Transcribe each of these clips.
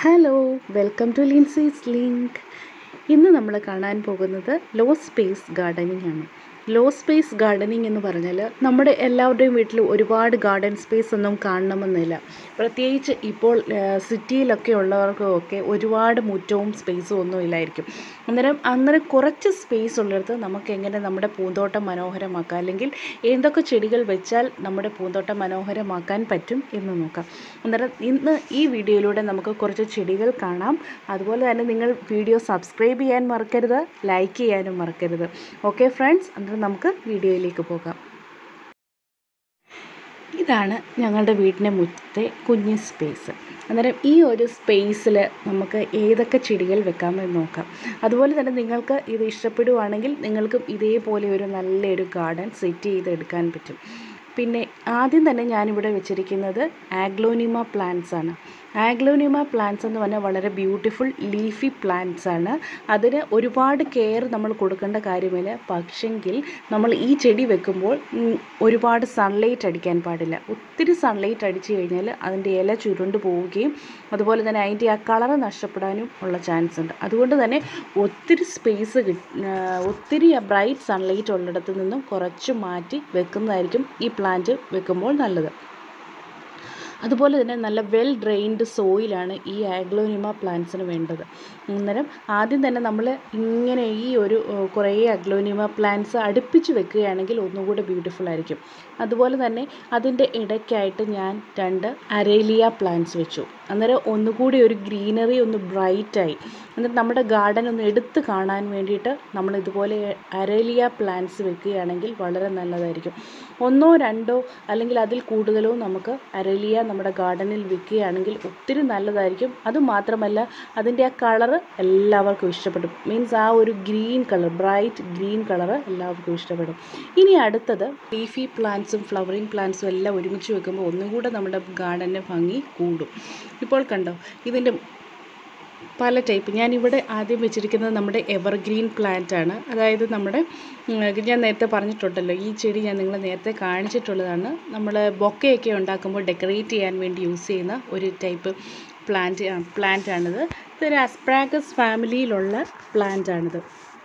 hello welcome to Linsy's link ഇന്ന് നമ്മൾ കാണാൻ പോകുന്നത് ലോ സ്പേസ് ഗാർഡനിങ് ആണ് ലോ സ്പേസ് ഗാർഡനിങ് എന്ന് പറഞ്ഞാൽ നമ്മുടെ എല്ലാവരുടെയും വീട്ടിൽ ഒരുപാട് ഗാർഡൻ സ്പേസ് ഒന്നും കാണണമെന്നില്ല പ്രത്യേകിച്ച് ഇപ്പോൾ സിറ്റിയിലൊക്കെ ഉള്ളവർക്കൊക്കെ ഒരുപാട് മുറ്റവും സ്പേസും ഒന്നും ഇല്ലായിരിക്കും അന്നേരം അന്നേരം കുറച്ച് സ്പേസ് ഉള്ളിടത്ത് നമുക്ക് എങ്ങനെ നമ്മുടെ പൂന്തോട്ടം മനോഹരമാക്കാം അല്ലെങ്കിൽ എന്തൊക്കെ ചെടികൾ വെച്ചാൽ നമ്മുടെ പൂന്തോട്ടം മനോഹരമാക്കാൻ പറ്റും എന്ന് നോക്കാം അന്നേരം ഇന്ന് ഈ വീഡിയോയിലൂടെ നമുക്ക് കുറച്ച് ചെടികൾ കാണാം അതുപോലെ തന്നെ നിങ്ങൾ വീഡിയോ സബ്സ്ക്രൈബ് ചെയ്യാൻ മറക്കരുത് ലൈക്ക് ചെയ്യാനും മറക്കരുത് ഓക്കെ ഫ്രണ്ട്സ് അന്നേരം നമുക്ക് വീഡിയോയിലേക്ക് പോകാം ഇതാണ് ഞങ്ങളുടെ വീടിൻ്റെ മുറ്റത്തെ കുഞ്ഞ് സ്പേസ് അന്നേരം ഈ ഒരു സ്പേസിൽ നമുക്ക് ഏതൊക്കെ ചെടികൾ വെക്കാമെന്ന് നോക്കാം അതുപോലെ തന്നെ നിങ്ങൾക്ക് ഇത് ഇഷ്ടപ്പെടുവാണെങ്കിൽ നിങ്ങൾക്കും ഇതേപോലെ ഒരു നല്ലൊരു ഗാർഡൻ സെറ്റ് ചെയ്തെടുക്കാൻ പറ്റും പിന്നെ ആദ്യം തന്നെ ഞാനിവിടെ വെച്ചിരിക്കുന്നത് ആഗ്ലോനിമ പ്ലാന്റ്സ് ആണ് ആഗ്ലോനിമ പ്ലാന്റ്സ് എന്ന് പറഞ്ഞാൽ വളരെ ബ്യൂട്ടിഫുൾ ലീഫി പ്ലാന്റ്സ് ആണ് അതിന് ഒരുപാട് കെയർ നമ്മൾ കൊടുക്കേണ്ട കാര്യമില്ല പക്ഷെങ്കിൽ നമ്മൾ ഈ ചെടി വെക്കുമ്പോൾ ഉം, ഒരുപാട് സൺലൈറ്റ് അടിക്കാൻ പാടില്ല ഒത്തിരി സൺലൈറ്റ് അടിച്ചു കഴിഞ്ഞാൽ അതിൻ്റെ ഇല ചുരുണ്ട് പോവുകയും അതുപോലെ തന്നെ അതിൻ്റെ ആ കളറ് നഷ്ടപ്പെടാനും ഉള്ള ചാൻസ് ഉണ്ട് അതുകൊണ്ട് തന്നെ ഒത്തിരി സ്പേസ് ഒത്തിരി ബ്രൈറ്റ് സൺലൈറ്റ് ഉള്ളിടത്ത് നിന്നും കുറച്ച് മാറ്റി വെക്കുന്നതായിരിക്കും ഈ പ്ലാന്റ് വെക്കുമ്പോൾ നല്ലത് അതുപോലെ തന്നെ നല്ല വെൽ ഡ്രെയിൻഡ് സോയിലാണ് ഈ ആഗ്ലോനിമ പ്ലാന്റ്സിന് വേണ്ടത് അന്നേരം ആദ്യം തന്നെ നമ്മൾ ഇങ്ങനെ ഈ ഒരു ഏഹ്, കുറേ അഗ്ലോനിമ പ്ലാന്റ്സ് അടുപ്പിച്ച് വെക്കുകയാണെങ്കിൽ ഒന്നുകൂടെ ബ്യൂട്ടിഫുൾ ആയിരിക്കും അതുപോലെ തന്നെ അതിൻ്റെ ഇടയ്ക്കായിട്ട് ഞാൻ രണ്ട് അരേലിയ പ്ലാന്റ്സ് വെച്ചു അന്നേരം ഒന്നുകൂടി ഒരു ഗ്രീനറി ഒന്ന് ബ്രൈറ്റായി എന്നിട്ട് നമ്മുടെ ഗാർഡൻ ഒന്ന് എടുത്ത് കാണാൻ വേണ്ടിയിട്ട് നമ്മൾ ഇതുപോലെ അരേലിയ പ്ലാന്റ്സ് വെക്കുകയാണെങ്കിൽ വളരെ നല്ലതായിരിക്കും ഒന്നോ രണ്ടോ അല്ലെങ്കിൽ അതിൽ കൂടുതലോ നമുക്ക് അരേലിയ നമ്മുടെ ഗാർഡനിൽ വെക്കുകയാണെങ്കിൽ ഒത്തിരി നല്ലതായിരിക്കും അതുമാത്രമല്ല അതിൻ്റെ ആ കളറ് എല്ലാവർക്കും ഇഷ്ടപ്പെടും മീൻസ് ആ ഒരു green colour bright green colour എല്ലാവർക്കും ഇഷ്ടപ്പെടും ഇനി അടുത്തത് ലീഫി പ്ലാന്റ്സും ഫ്ലവറിങ് പ്ലാന്റ്സും എല്ലാം ഒരുമിച്ച് വെക്കുമ്പോൾ ഒന്നും കൂടെ നമ്മുടെ ഗാർഡൻ്റെ ഭംഗി കൂടും ഇപ്പോൾ കണ്ടോ ഇതിൻ്റെ പല ടൈപ്പ് ഞാനിവിടെ ആദ്യം വെച്ചിരിക്കുന്നത് നമ്മുടെ എവർഗ്രീൻ പ്ലാന്റ് ആണ് അതായത് നമ്മുടെ ഉം, ഞാൻ നേരത്തെ പറഞ്ഞിട്ടുണ്ടല്ലോ ഈ ചെടി ഞാൻ നിങ്ങളെ നേരത്തെ കാണിച്ചിട്ടുള്ളതാണ് നമ്മൾ ബൊക്കയൊക്കെ ഉണ്ടാക്കുമ്പോൾ ഡെക്കറേറ്റ് ചെയ്യാൻ വേണ്ടി യൂസ് ചെയ്യുന്ന ഒരു ടൈപ്പ് പ്ലാന്റ് പ്ലാന്റ് ആണിത് ഇതൊരു അസ്പ്രാഗസ് ഫാമിലിയിലുള്ള പ്ലാന്റ് ആണിത്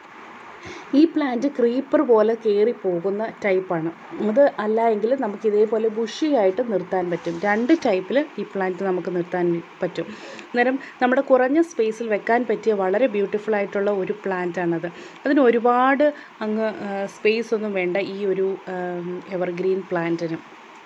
ഈ പ്ലാന്റ് ക്രീപ്പർ പോലെ കയറി പോകുന്ന ടൈപ്പാണ് അത് അല്ല എങ്കിൽ നമുക്ക് ഇതേപോലെ ബുഷിയായിട്ട് നിർത്താൻ പറ്റും രണ്ട് ടൈപ്പിൽ ഈ പ്ലാന്റ് നമുക്ക് നിർത്താൻ പറ്റും അന്നേരം നമ്മുടെ കുറഞ്ഞ സ്പേസിൽ വെക്കാൻ പറ്റിയ വളരെ ബ്യൂട്ടിഫുൾ ആയിട്ടുള്ള ഒരു പ്ലാന്റ് ആണത് അതിന് ഒരുപാട് അങ്ങ് സ്പേസ് ഒന്നും വേണ്ട ഈ ഒരു എവർഗ്രീൻ പ്ലാന്റിന്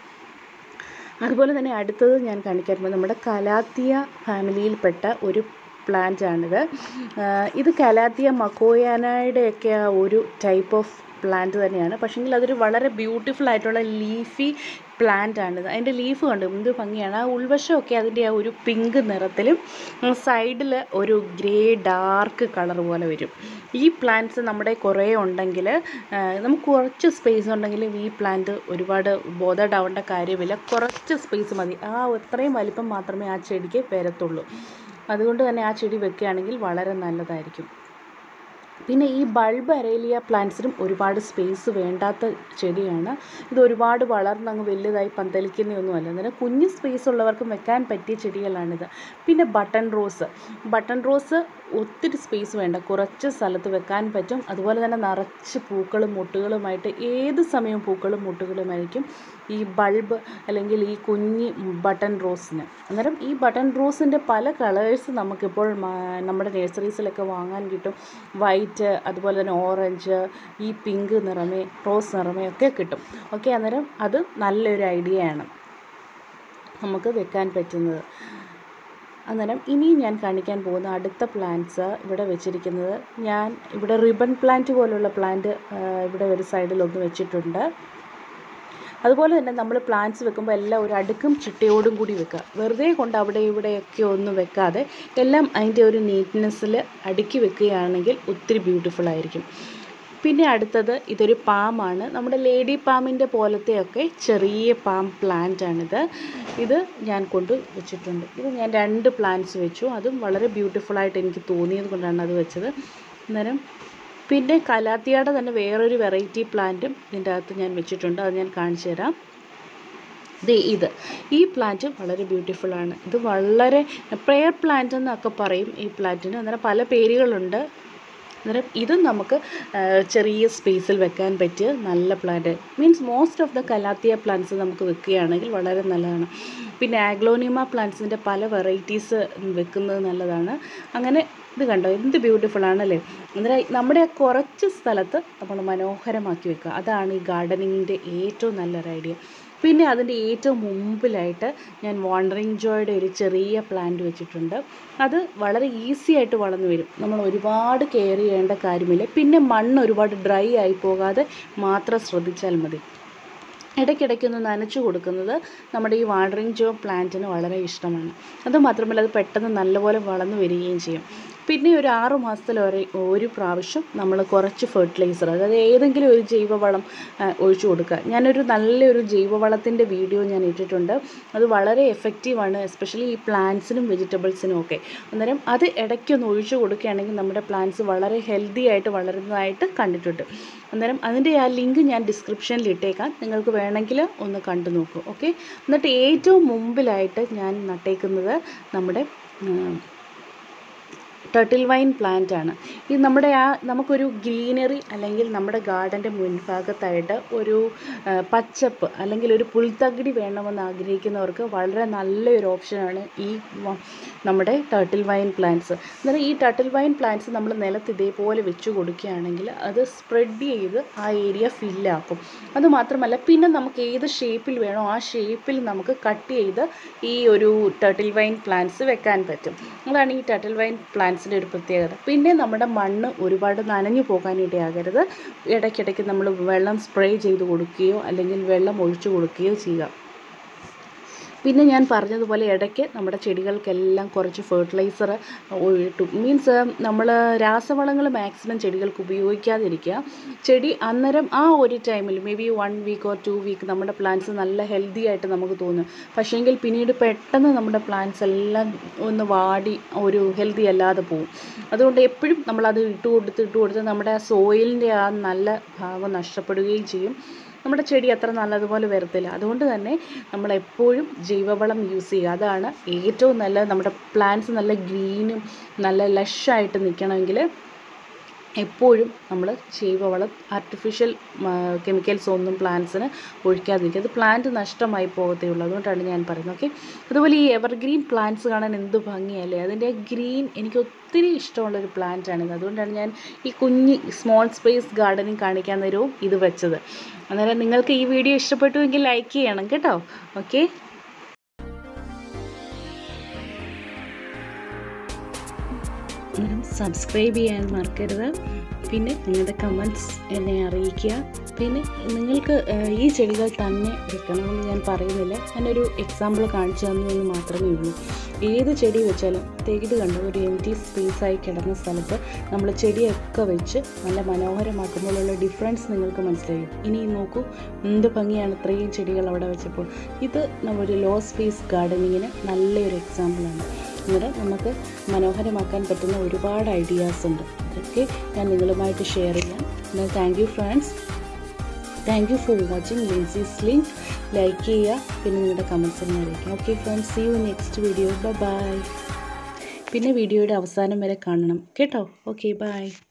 അതുപോലെ തന്നെ അടുത്തത് ഞാൻ കാണിക്കാൻ പോകുന്നത് നമ്മുടെ കലാത്തിയ ഫാമിലിയിൽപ്പെട്ട ഒരു പ്ലാന്റ് ആണിത് ആഹ് ഇത് കലാത്തിയ മക്കോയാനയുടെയൊക്കെ ആ ഒരു ടൈപ്പ് ഓഫ് പ്ലാന്റ് തന്നെയാണ് പക്ഷേങ്കിൽ അതൊരു വളരെ ബ്യൂട്ടിഫുൾ ആയിട്ടുള്ള ലീഫി പ്ലാന്റ് ആണിത് അതിൻ്റെ ലീഫ് കണ്ടു എന്ത് ഭംഗിയാണ് ആ ഉൾവശമൊക്കെ അതിൻ്റെ ആ ഒരു പിങ്ക് നിറത്തിലും സൈഡിൽ ഒരു ഗ്രേ ഡാർക്ക് കളർ പോലെ വരും ഈ പ്ലാന്റ്സ് നമ്മുടെ കുറേ ഉണ്ടെങ്കിൽ നമുക്ക് കുറച്ച് സ്പേസ് ഉണ്ടെങ്കിലും ഈ പ്ലാന്റ് ഒരുപാട് ബോധഡ് ആവേണ്ട കാര്യമില്ല കുറച്ച് സ്പേസ് മതി ആ അത്രയും വലിപ്പം മാത്രമേ ആ ചെടിക്ക് വരത്തുള്ളൂ അതുകൊണ്ട് തന്നെ ആ ചെടി വെക്കുകയാണെങ്കിൽ വളരെ നല്ലതായിരിക്കും പിന്നെ ഈ ബൾബ് അരേലിയ പ്ലാന്റ്സിനും ഒരുപാട് സ്പേസ് വേണ്ടാത്ത ചെടിയാണ് ഇത് ഒരുപാട് വളർന്നങ്ങ് വലുതായി പന്തലിക്കുന്നതൊന്നുമല്ല അന്നേരം കുഞ്ഞ് സ്പേസ് ഉള്ളവർക്കും വെക്കാൻ പറ്റിയ ചെടികളാണിത് പിന്നെ ബട്ടൺ റോസ് ബട്ടൺ റോസ് ഒത്തിരി സ്പേസ് വേണ്ട കുറച്ച് സ്ഥലത്ത് വെക്കാൻ പറ്റും അതുപോലെ തന്നെ നിറച്ച് പൂക്കളും മുട്ടുകളുമായിട്ട് ഏത് സമയവും പൂക്കളും മുട്ടുകളുമായിരിക്കും ഈ ബൾബ് അല്ലെങ്കിൽ ഈ കുഞ്ഞ് ബട്ടൺ റോസിന് അന്നേരം ഈ ബട്ടൺ റോസിൻ്റെ പല കളേഴ്സ് നമുക്കിപ്പോൾ മാ- നമ്മുടെ നഴ്സറീസിലൊക്കെ വാങ്ങാൻ കിട്ടും വൈറ്റ് അതുപോലെ തന്നെ ഓറഞ്ച് ഈ പിങ്ക് നിറമേ റോസ് നിറമേ ഒക്കെ കിട്ടും ഓക്കെ അന്നേരം അത് നല്ലൊരു ഐഡിയയാണ് നമുക്ക് വെക്കാൻ പറ്റുന്നത് അന്നേരം ഇനി ഞാൻ കാണിക്കാൻ പോകുന്ന അടുത്ത പ്ലാന്റ്സ് ഇവിടെ വെച്ചിരിക്കുന്നത് ഞാൻ ഇവിടെ റിബൺ പ്ലാന്റ് പോലുള്ള പ്ലാന്റ് ഇവിടെ ഒരു സൈഡിൽ ഒന്ന് വെച്ചിട്ടുണ്ട് അതുപോലെ തന്നെ നമ്മൾ പ്ലാന്റ്സ് വെക്കുമ്പോൾ എല്ലാം ഒരു അടുക്കും ചിട്ടയോടും കൂടി വെക്കുക വെറുതെ കൊണ്ട് അവിടെ ഇവിടെയൊക്കെ ഒന്നും വെക്കാതെ എല്ലാം അതിൻ്റെ ഒരു നീറ്റ്നെസ്സിൽ അടുക്കി വെക്കുകയാണെങ്കിൽ ഒത്തിരി ബ്യൂട്ടിഫുൾ ആയിരിക്കും പിന്നെ അടുത്തത് ഇതൊരു പാമാണ് നമ്മുടെ ലേഡി പാമ്പിൻ്റെ പോലത്തെയൊക്കെ ചെറിയ പാം പ്ലാന്റ് ആണിത് ഇത് ഞാൻ കൊണ്ട് വെച്ചിട്ടുണ്ട് ഇത് ഞാൻ രണ്ട് പ്ലാന്റ്സ് വെച്ചു അതും വളരെ ബ്യൂട്ടിഫുൾ ആയിട്ട് എനിക്ക് തോന്നിയത് കൊണ്ടാണ് അത് വെച്ചത് അന്നേരം പിന്നെ കലാത്തിയുടെ തന്നെ വേറൊരു വെറൈറ്റി പ്ലാന്റും ഇതിൻ്റെ അകത്ത് ഞാൻ വെച്ചിട്ടുണ്ട് അത് ഞാൻ കാണിച്ചു തരാം ദേ ഇത് ഈ പ്ലാന്റ് വളരെ ബ്യൂട്ടിഫുൾ ആണ് ഇത് വളരെ പ്രെയർ പ്ലാന്റ് എന്നൊക്കെ പറയും ഈ പ്ലാന്റിന് അന്നേരം പല പേരുകളുണ്ട് അന്നേരം ഇതും നമുക്ക് ആ, ചെറിയ സ്പേസിൽ വെക്കാൻ പറ്റിയ നല്ല plant means most of the calathea plants നമുക്ക് വെക്കുകയാണെങ്കിൽ വളരെ നല്ലതാണ് പിന്നെ ആഗ്ലോണിമ പ്ലാന്റ്സിൻ്റെ പല വെറൈറ്റീസ് വെക്കുന്നത് നല്ലതാണ് അങ്ങനെ ഇത് കണ്ടോ എന്ത് ബ്യൂട്ടിഫുൾ ആണല്ലേ അന്നേരം നമ്മുടെ ആ കുറച്ച് സ്ഥലത്ത് നമ്മൾ മനോഹരമാക്കി വെക്കുക അതാണ് ഈ ഗാർഡനിങ്ങിൻ്റെ ഏറ്റവും നല്ലൊരു ഐഡിയ പിന്നെ അതിൻ്റെ ഏറ്റവും മുമ്പിലായിട്ട് ഞാൻ വാണ്ടറിങ് ജോയുടെ ഒരു ചെറിയ പ്ലാന്റ് വെച്ചിട്ടുണ്ട് അത് വളരെ ഈസി ആയിട്ട് വളർന്നു വരും നമ്മൾ ഒരുപാട് കെയർ ചെയ്യേണ്ട കാര്യമില്ല പിന്നെ മണ്ണ് ഒരുപാട് ഡ്രൈ ആയി പോകാതെ മാത്രം ശ്രദ്ധിച്ചാൽ മതി ഇടയ്ക്കിടയ്ക്കൊന്ന് നനച്ചു കൊടുക്കുന്നത് നമ്മുടെ ഈ വാട്ടറിങ് ജോ പ്ലാന്റിന് വളരെ ഇഷ്ടമാണ് അതുമാത്രമല്ല അത് പെട്ടെന്ന് നല്ലപോലെ വളർന്നു വരികയും ചെയ്യും പിന്നെ ഒരു ആറു മാസത്തിൽ ഒരു ഒരു പ്രാവശ്യം നമ്മൾ കുറച്ച് ഫെർട്ടിലൈസർ അതായത് ഏതെങ്കിലും ഒരു ജൈവവളം ആ, ഒഴിച്ചു കൊടുക്കുക ഞാനൊരു നല്ലൊരു ജൈവവളത്തിൻ്റെ വീഡിയോ ഞാൻ ഇട്ടിട്ടുണ്ട് അത് വളരെ എഫക്റ്റീവാണ് എസ്പെഷ്യലി ഈ പ്ലാന്റ്സിനും വെജിറ്റബിൾസിനും ഒക്കെ അന്നേരം അത് ഇടയ്ക്കൊന്ന് ഒഴിച്ചു കൊടുക്കുകയാണെങ്കിൽ നമ്മുടെ പ്ലാന്റ്സ് വളരെ ഹെൽത്തി ആയിട്ട് വളരുന്നതായിട്ട് കണ്ടിട്ടുണ്ട് അന്നേരം അതിൻ്റെ ആ ലിങ്ക് ഞാൻ ഡിസ്ക്രിപ്ഷനിൽ ഇട്ടേക്കാം നിങ്ങൾക്ക് വേണമെങ്കിൽ ഒന്ന് കണ്ടു നോക്കൂ ഓക്കെ എന്നിട്ട് ഏറ്റവും മുമ്പിലായിട്ട് ഞാൻ നട്ടേക്കുന്നത് നമ്മുടെ ഉം, ടർട്ടിൽ വൈൻ പ്ലാന്റ് ആണ് ഇത് നമ്മുടെ ആ നമുക്കൊരു ഗ്രീനറി അല്ലെങ്കിൽ നമ്മുടെ ഗാർഡൻ്റെ മുൻഭാഗത്തായിട്ട് ഒരു ആ, പച്ചപ്പ് അല്ലെങ്കിൽ ഒരു പുൽത്തകിടി വേണമെന്ന് ആഗ്രഹിക്കുന്നവർക്ക് വളരെ നല്ലൊരു ഓപ്ഷനാണ് ഈ വ- നമ്മുടെ ടർട്ടിൽ വൈൻ പ്ലാന്റ്സ് അന്നേരം ഈ ടർട്ടിൽ വൈൻ പ്ലാന്റ്സ് നമ്മൾ നിലത്ത് ഇതേപോലെ വെച്ച് കൊടുക്കുകയാണെങ്കിൽ അത് സ്പ്രെഡ് ചെയ്ത് ആ ഏരിയ ഫില്ലാക്കും അതുമാത്രമല്ല പിന്നെ നമുക്ക് ഏത് ഷേപ്പിൽ വേണോ ആ ഷേപ്പിൽ നമുക്ക് കട്ട് ചെയ്ത് ഈ ഒരു ടർട്ടിൽ വൈൻ പ്ലാന്റ്സ് വെക്കാൻ പറ്റും അതാണ് ഈ ടർട്ടിൽ വൈൻ പ്ലാന്റ്സിൻ്റെ ഒരു പ്രത്യേകത പിന്നെ നമ്മുടെ മണ്ണ് ഒരുപാട് നനഞ്ഞു പോകാനിടയാകരുത് ഇടയ്ക്കിടയ്ക്ക് നമ്മൾ വെള്ളം സ്പ്രേ ചെയ്ത് കൊടുക്കുകയോ അല്ലെങ്കിൽ വെള്ളം ഒഴിച്ചു കൊടുക്കുകയോ ചെയ്യുക പിന്നെ ഞാൻ പറഞ്ഞതുപോലെ ഇടയ്ക്ക് നമ്മുടെ ചെടികൾക്കെല്ലാം കുറച്ച് ഫെർട്ടിലൈസർ ഇട്ടു മീൻസ് നമ്മൾ രാസവളങ്ങൾ മാക്സിമം ചെടികൾക്ക് ഉപയോഗിക്കാതിരിക്കുക ചെടി അന്നേരം ആ ഒരു ടൈമിൽ may be one week or two week നമ്മുടെ പ്ലാന്റ്സ് നല്ല ഹെൽത്തി ആയിട്ട് നമുക്ക് തോന്നും പക്ഷേങ്കിൽ പിന്നീട് പെട്ടെന്ന് നമ്മുടെ പ്ലാന്റ്സ് എല്ലാം ഒന്ന് വാടി ഒരു ഹെൽത്തി അല്ലാതെ പോകും അതുകൊണ്ട് എപ്പോഴും നമ്മളത് ഇട്ട് കൊടുത്ത് ഇട്ട് കൊടുത്ത് നമ്മുടെ ആ സോയിലിൻ്റെ ആ നല്ല ഭാഗം നഷ്ടപ്പെടുകയും ചെയ്യും നമ്മുടെ ചെടി അത്ര നല്ലതുപോലെ വരത്തില്ല അതുകൊണ്ട് തന്നെ നമ്മൾ എപ്പോഴും ജൈവവളം യൂസ് ചെയ്യുക അതാണ് ഏറ്റവും നല്ല നമ്മുടെ പ്ലാന്റ്സ് നല്ല ഗ്രീനും നല്ല ലഷായിട്ട് നിൽക്കണമെങ്കിൽ എപ്പോഴും നമ്മൾ ജൈവവളം ആർട്ടിഫിഷ്യൽ കെമിക്കൽസ് ഒന്നും പ്ലാന്റ്സിന് ഒഴിക്കാതിരിക്കുക അത് പ്ലാന്റ് നഷ്ടമായി പോകത്തേ ഉള്ളൂ അതുകൊണ്ടാണ് ഞാൻ പറയുന്നത് ഓക്കെ അതുപോലെ ഈ എവർഗ്രീൻ പ്ലാന്റ്സ് കാണാൻ എന്ത് ഭംഗിയല്ലേ അതിൻ്റെ ഗ്രീൻ എനിക്ക് ഒത്തിരി ഇഷ്ടമുള്ളൊരു പ്ലാന്റാണിത് അതുകൊണ്ടാണ് ഞാൻ ഈ കുഞ്ഞ് സ്മോൾ സ്പേസ് ഗാർഡനിങ് കാണിക്കാൻ നേരവും ഇത് വെച്ചത് അന്നേരം നിങ്ങൾക്ക് ഈ വീഡിയോ ഇഷ്ടപ്പെട്ടുവെങ്കിൽ ലൈക്ക് ചെയ്യണം കേട്ടോ ഓക്കെ സബ്സ്ക്രൈബ് ചെയ്യാൻ മറക്കരുത് പിന്നെ നിങ്ങളുടെ കമൻറ്റ്സ് എന്നെ അറിയിക്കുക പിന്നെ നിങ്ങൾക്ക് ഏഹ്, ഈ ചെടികൾ തന്നെ വെക്കണമെന്ന് ഞാൻ പറയുന്നില്ല ഞാനൊരു എക്സാമ്പിൾ കാണിച്ചു തന്നു എന്ന് മാത്രമേ ഉള്ളൂ ഏത് ചെടി വെച്ചാലും ഇത് കണ്ടോ ഒരു എം ടി സ്പേസായി കിടന്ന സ്ഥലത്ത് നമ്മൾ ചെടിയൊക്കെ വെച്ച് നല്ല മനോഹരമാക്കുമ്പോഴുള്ള ഡിഫറൻസ് നിങ്ങൾക്ക് മനസ്സിലായി ഇനി നോക്കൂ എന്ത് ഭംഗിയാണ് ഇത്രയും ചെടികൾ അവിടെ വെച്ചപ്പോൾ ഇത് ഒരു ലോ സ്പേസ് ഗാർഡനിങ്ങിന് നല്ലൊരു എക്സാമ്പിളാണ് അന്നേരം നമുക്ക് മനോഹരമാക്കാൻ പറ്റുന്ന ഒരുപാട് ഐഡിയാസ് ഉണ്ട് അതൊക്കെ ഞാൻ നിങ്ങളുമായിട്ട് ഷെയർ ചെയ്യാം എന്നാൽ thank you friends thank you for watching Linsy's link like ചെയ്യുക പിന്നെ നിങ്ങളുടെ കമൻസ് എന്നെ അറിയിക്കാം okay friends see you next video bye പിന്നെ വീഡിയോയുടെ അവസാനം വരെ കാണണം കേട്ടോ ഓക്കെ ബൈ